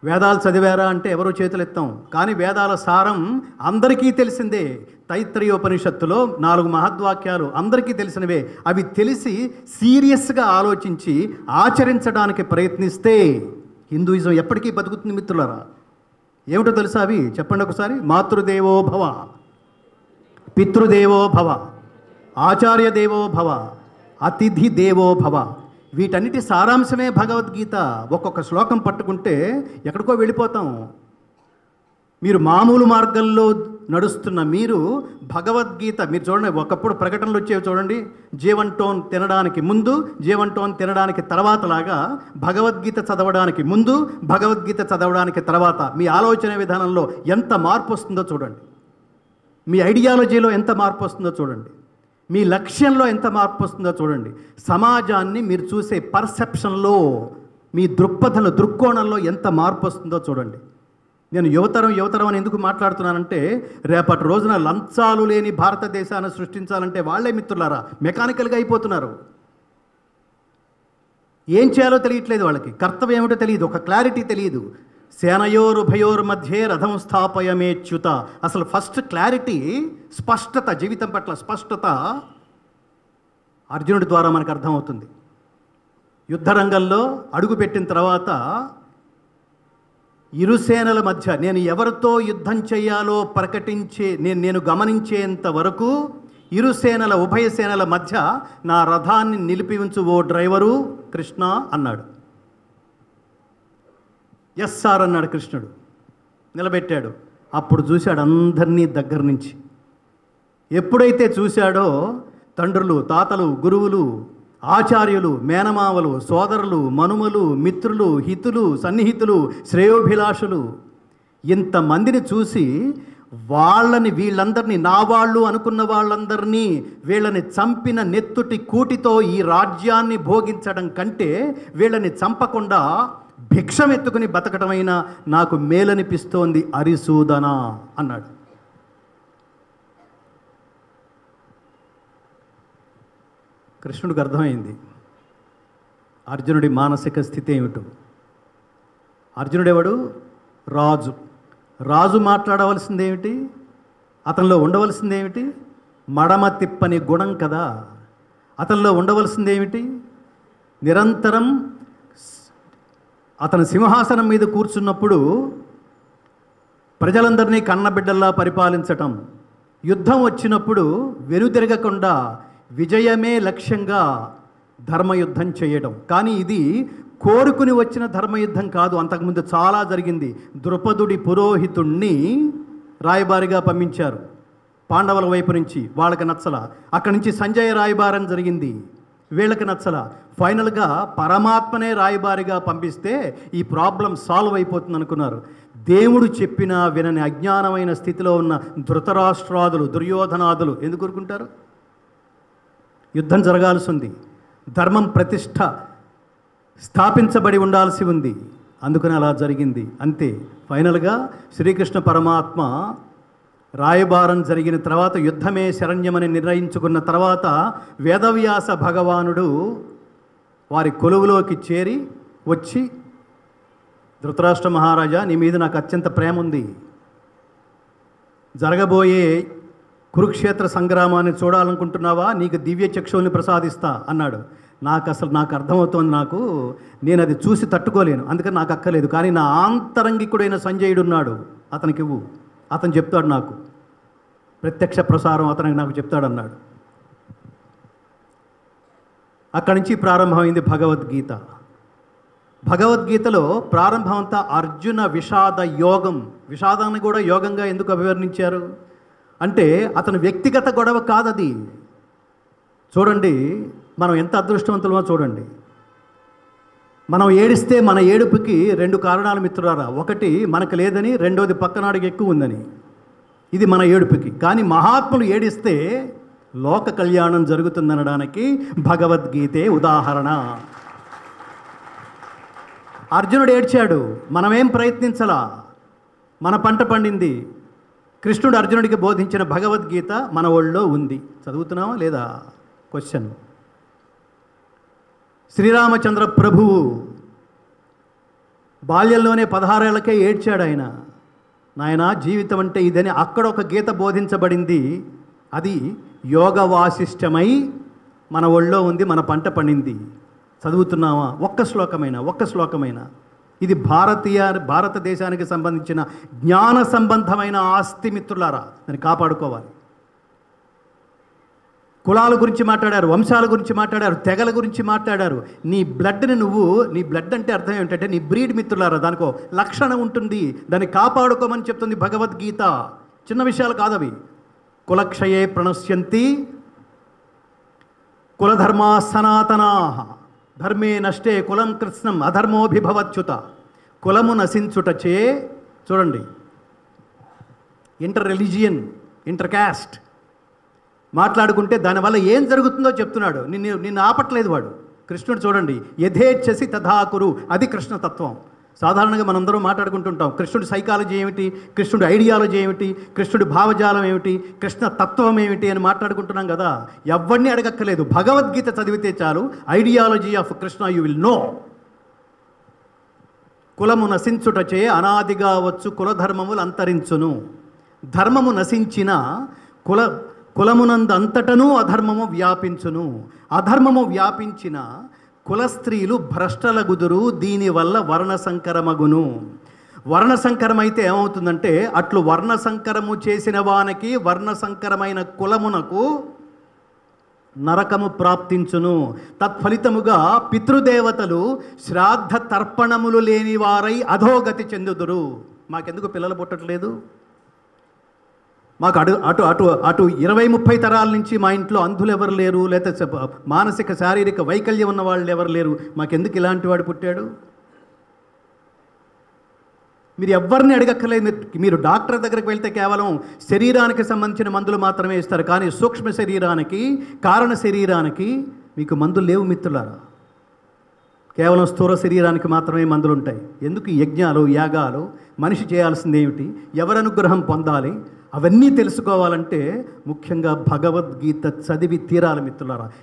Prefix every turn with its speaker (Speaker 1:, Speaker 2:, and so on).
Speaker 1: వేదాలు చదివారా అంటే ఎవరు చేతులు ఎత్తాం కానీ వేదాల సారం అందరికీ తెలిసిందే తైత్రయోపనిషత్తులో నాలుగు మహద్వాక్యాలు అందరికీ తెలిసినవే అవి తెలిసి సీరియస్గా ఆలోచించి ఆచరించడానికి ప్రయత్నిస్తే హిందూయిజం ఎప్పటికీ బతుకుతుంది మిత్రులరా ఏమిటో తెలుసా అవి చెప్పండి ఒకసారి మాతృదేవో భవ పితృదేవో భవ ఆచార్య దేవో భవ అతిథి దేవో భవ వీటన్నిటి సారాంశమే భగవద్గీత ఒక్కొక్క శ్లోకం పట్టుకుంటే ఎక్కడికో వెళ్ళిపోతాం మీరు మామూలు మార్గంలో నడుస్తున్న మీరు భగవద్గీత మీరు చూడండి ఒకప్పుడు ప్రకటనలు వచ్చేవి చూడండి జీవన్ టోన్ తినడానికి ముందు జీవన్ టోన్ తినడానికి తర్వాత లాగా భగవద్గీత చదవడానికి ముందు భగవద్గీత చదవడానికి తర్వాత మీ ఆలోచన విధానంలో ఎంత మార్పు వస్తుందో చూడండి మీ ఐడియాలజీలో ఎంత మార్పు వస్తుందో చూడండి మీ లక్ష్యంలో ఎంత మార్పు వస్తుందో చూడండి సమాజాన్ని మీరు చూసే పర్సెప్షన్లో మీ దృక్పథంలో దృక్కోణంలో ఎంత మార్పు వస్తుందో చూడండి నేను యువతరం యువతరం అని ఎందుకు మాట్లాడుతున్నానంటే రేపటి రోజున లంచాలు లేని భారతదేశాన్ని సృష్టించాలంటే వాళ్ళే మిత్రులారా మెకానికల్గా అయిపోతున్నారు ఏం చేయాలో తెలియట్లేదు వాళ్ళకి కర్తవ్యం ఏమిటో తెలియదు ఒక క్లారిటీ తెలియదు సేనయోరుభయోర్ మధ్యే రథం స్థాపయమేచ్యుత అసలు ఫస్ట్ క్లారిటీ స్పష్టత జీవితం పట్ల స్పష్టత అర్జునుడి ద్వారా మనకు అర్థమవుతుంది యుద్ధరంగంలో అడుగుపెట్టిన తర్వాత ఇరు సేనల మధ్య నేను ఎవరితో యుద్ధం చేయాలో ప్రకటించే నేను నేను గమనించేంత వరకు ఇరు సేనల ఉభయ సేనల మధ్య నా రథాన్ని నిలిపి ఉంచు ఓ డ్రైవరు కృష్ణ అన్నాడు ఎస్ సార్ అన్నాడు కృష్ణుడు నిలబెట్టాడు అప్పుడు చూశాడు అందరినీ దగ్గర నుంచి ఎప్పుడైతే చూశాడో తండ్రులు తాతలు గురువులు ఆచార్యులు మేనమావలు సోదరులు మనుమలు మిత్రులు హితులు సన్నిహితులు శ్రేయోభిలాషులు ఇంతమందిని చూసి వాళ్ళని వీళ్ళందరినీ నా వాళ్ళు అనుకున్న వాళ్ళందరినీ వీళ్ళని చంపిన నెత్తుటి కూటితో ఈ రాజ్యాన్ని భోగించడం కంటే వీళ్ళని చంపకుండా భిక్షం ఎత్తుకుని బతకటమైనా నాకు మేలనిపిస్తోంది అరిసూదన అన్నాడు కృష్ణుడికి అర్థమైంది అర్జునుడి మానసిక స్థితి ఏమిటో అర్జునుడెవడు రాజు రాజు మాట్లాడవలసిందేమిటి అతనిలో ఉండవలసిందేమిటి మడమ తిప్పని గుణం కదా అతనిలో ఉండవలసిందేమిటి నిరంతరం అతను సింహాసనం మీద కూర్చున్నప్పుడు ప్రజలందరినీ కన్నబిడ్డల్లా పరిపాలించటం యుద్ధం వచ్చినప్పుడు వెనుతిరగకుండా విజయమే లక్ష్యంగా ధర్మయుద్ధం చేయడం కానీ ఇది కోరుకుని వచ్చిన ధర్మయుద్ధం కాదు అంతకుముందు చాలా జరిగింది ద్రుపదుడి పురోహితుణ్ణి రాయబారిగా పంపించారు పాండవుల వైపు నుంచి వాళ్ళకి నచ్చల అక్కడి నుంచి సంజయ రాయబారం జరిగింది వీళ్ళకి నచ్చల ఫైనల్గా పరమాత్మనే రాయబారిగా పంపిస్తే ఈ ప్రాబ్లం సాల్వ్ అయిపోతుంది అనుకున్నారు దేవుడు చెప్పినా వినని అజ్ఞానమైన స్థితిలో ఉన్న ధృతరాష్ట్రాదులు దుర్యోధనాదులు ఎందుకు ఊరుకుంటారు యుద్ధం జరగాల్సి ఉంది ధర్మం ప్రతిష్ట స్థాపించబడి ఉండాల్సి ఉంది అందుకని అలా జరిగింది అంతే ఫైనల్గా శ్రీకృష్ణ పరమాత్మ రాయబారం జరిగిన తర్వాత యుద్ధమే శరణ్యమని నిర్ణయించుకున్న తర్వాత వేదవ్యాస భగవానుడు వారి కొలువులోకి చేరి వచ్చి ధృతరాష్ట్ర మహారాజా నీ మీద నాకు అత్యంత ప్రేమ ఉంది జరగబోయే కురుక్షేత్ర సంగ్రామాన్ని చూడాలనుకుంటున్నావా నీకు దివ్య చక్షువుని ప్రసాదిస్తా అన్నాడు నాకు అసలు నాకు అర్థమవుతోంది నాకు నేను అది చూసి తట్టుకోలేను అందుకని నాకు అక్కలేదు కానీ నా ఆంతరంగికుడైన సంజయుడు ఉన్నాడు అతనికి ఇవ్వు అతను చెప్తాడు నాకు ప్రత్యక్ష ప్రసారం అతనికి నాకు చెప్తాడు అన్నాడు అక్కడి నుంచి ప్రారంభమైంది భగవద్గీత భగవద్గీతలో ప్రారంభం అంతా అర్జున విషాద యోగం విషాదాన్ని కూడా యోగంగా ఎందుకు అభివర్ణించారు అంటే అతని వ్యక్తిగత గొడవ కాదది చూడండి మనం ఎంత అదృష్టవంతులమో చూడండి మనం ఏడిస్తే మన ఏడుపుకి రెండు కారణాలు మిత్రులారా ఒకటి మనకు లేదని రెండోది పక్కనాడికి ఎక్కువ ఉందని ఇది మన ఏడుపుకి కానీ మహాత్ములు ఏడిస్తే లోక కళ్యాణం జరుగుతుందనడానికి భగవద్గీతే ఉదాహరణ అర్జునుడు ఏడ్చాడు మనమేం ప్రయత్నించలా మన పంట పండింది కృష్ణుడు అర్జునుడికి బోధించిన భగవద్గీత మన ఒళ్ళో ఉంది చదువుతున్నావా లేదా క్వశ్చన్ శ్రీరామచంద్ర ప్రభువు బాల్యంలోనే పదహారేళ్లకే ఏడ్చాడు ఆయన నాయన జీవితం అంటే ఇదని అక్కడ ఒక గీత బోధించబడింది అది యోగ వాసిష్టమై మన ఒళ్ళో ఉంది మన పంట పండింది చదువుతున్నావా ఒక్క శ్లోకమైన ఒక్క శ్లోకమైన ఇది భారతీయ భారతదేశానికి సంబంధించిన జ్ఞాన సంబంధమైన ఆస్తి మిత్రులారా దాన్ని కాపాడుకోవాలి కులాల గురించి మాట్లాడారు వంశాల గురించి మాట్లాడారు తెగల గురించి మాట్లాడారు నీ బ్లడ్ని నువ్వు నీ బ్లడ్ అంటే అర్థం ఏమిటంటే నీ బ్రీడ్ మిత్రులారా దానికో లక్షణం ఉంటుంది దాన్ని కాపాడుకోమని చెప్తుంది భగవద్గీత చిన్న విషయాలు కాదవి కులక్షయే ప్రణశ్యంతి కులధర్మా సనాతనా ధర్మే నష్టే కులం కృష్ణం అధర్మోభిభవచ్యుత కులము నశించుటచే చూడండి ఇంటర్ రిలీజియన్ ఇంటర్ క్యాస్ట్ మాట్లాడుకుంటే దానివల్ల ఏం జరుగుతుందో చెప్తున్నాడు నిన్ను నిన్ను ఆపట్లేదు వాడు కృష్ణుడు చూడండి యథేచ్ఛసి తథాకురు అది కృష్ణతత్వం సాధారణంగా మనందరం మాట్లాడుకుంటుంటాం కృష్ణుడి సైకాలజీ ఏమిటి కృష్ణుడి ఐడియాలజీ ఏమిటి కృష్ణుడి భావజాలం ఏమిటి కృష్ణ తత్వం ఏమిటి అని మాట్లాడుకుంటున్నాం కదా ఎవరిని అడగక్కర్లేదు భగవద్గీత చదివితే చాలు ideology of Krishna you will know కులము నశించుటచే అనాదిగా వచ్చు కులధర్మములు అంతరించును ధర్మము నశించిన కుల కులమునందు అంతటను అధర్మము వ్యాపించును అధర్మము వ్యాపించిన కుల స్త్రీలు భ్రష్టలగుదురు దీనివల్ల వర్ణ సంకరమగును వర్ణ సంకరమైతే ఏమవుతుందంటే అట్లు వర్ణ సంకరము చేసిన వానికి వర్ణ సంకరమైన కులమునకు నరకము ప్రాప్తించును తత్ఫలితముగా పితృదేవతలు శ్రాద్ధ తర్పణములు లేని వారై అధోగతి చెందుదురు మాకెందుకు పిల్లలు పుట్టట్లేదు మాకు అటు అటు అటు అటు ఇరవై ముప్పై తరాల నుంచి మా ఇంట్లో అంధులు ఎవరు లేరు లేకపోతే మానసిక శారీరక వైకల్యం ఉన్న వాళ్ళు ఎవరు లేరు మాకెందుకు ఇలాంటి వాడు పుట్టాడు మీరు ఎవరిని అడగక్కర్లేదు మీరు- మీరు డాక్టర్ దగ్గరికి వెళ్తే కేవలం శరీరానికి సంబంధించిన మందులు మాత్రమే ఇస్తారు కానీ సూక్ష్మ శరీరానికి కారణ శరీరానికి మీకు మందులు లేవు మిత్రులారా కేవలం స్థూల శరీరానికి మాత్రమే మందులు ఉంటాయి ఎందుకు ఈ యజ్ఞాలు యాగాలు మనిషి చేయాల్సింది ఏమిటి ఎవరి అనుగ్రహం పొందాలి అవన్నీ తెలుసుకోవాలంటే ముఖ్యంగా భగవద్గీత చదివి తీరాలి మిత్రులారా